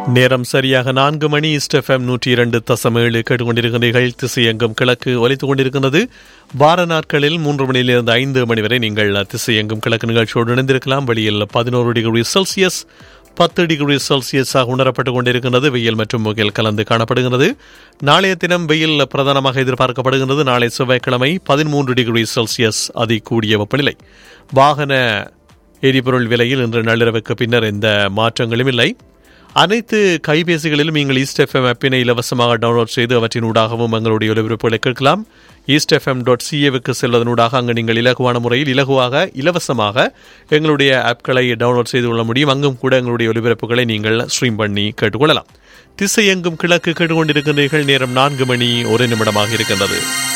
நேரம் சரியாக நான்கு மணி இஸ்டெஃப்எம் நூற்றி இரண்டு தசம் ஏழு கேட்டுக்கொண்டிருக்கிறீர்கள் திசையெங்கும் கிழக்கு ஒலித்துக் கொண்டிருக்கிறது வார நாட்களில் மூன்று மணியிலிருந்து ஐந்து மணி வரை நீங்கள் திசையெங்கும் கிழக்கு நிகழ்ச்சியோடு இணைந்திருக்கலாம் வெளியில் பதினோரு டிகிரி செல்சியஸ் பத்து டிகிரி செல்சியஸாக உணரப்பட்டுக் கொண்டிருக்கிறது வெயில் மற்றும் முகில் கலந்து காணப்படுகிறது நாளைய தினம் வெயில் பிரதானமாக எதிர்பார்க்கப்படுகிறது நாளை செவ்வாய்க்கிழமை பதிமூன்று டிகிரி செல்சியஸ் அதி கூடிய வெப்பநிலை வாகன எரிபொருள் விலையில் இன்று நள்ளிரவுக்கு பின்னர் எந்த மாற்றங்களும் இல்லை அனைத்து கைபேசிகளிலும் நீங்கள் ஈஸ்ட் எஃப்எம் ஆப்பினை இலவசமாக டவுன்லோட் செய்து அவற்றின் ஊடாகவும் எங்களுடைய ஒலிபரப்புகளை கேட்கலாம் ஈஸ்ட் எஃப்எம் டாட் சிஏவுக்கு செல்வதனூடாக அங்கு நீங்கள் இலகுவான முறையில் இலகுவாக இலவசமாக எங்களுடைய ஆப்களை டவுன்லோட் செய்து கொள்ள முடியும் அங்கும் கூட எங்களுடைய ஒலிபரப்புகளை நீங்கள் ஸ்ட்ரீம் பண்ணி கேட்டுக்கொள்ளலாம் திசை எங்கும் கிழக்கு கேட்டுக்கொண்டிருக்கின்றீர்கள் நேரம் நான்கு மணி ஒரு நிமிடமாக இருக்கின்றது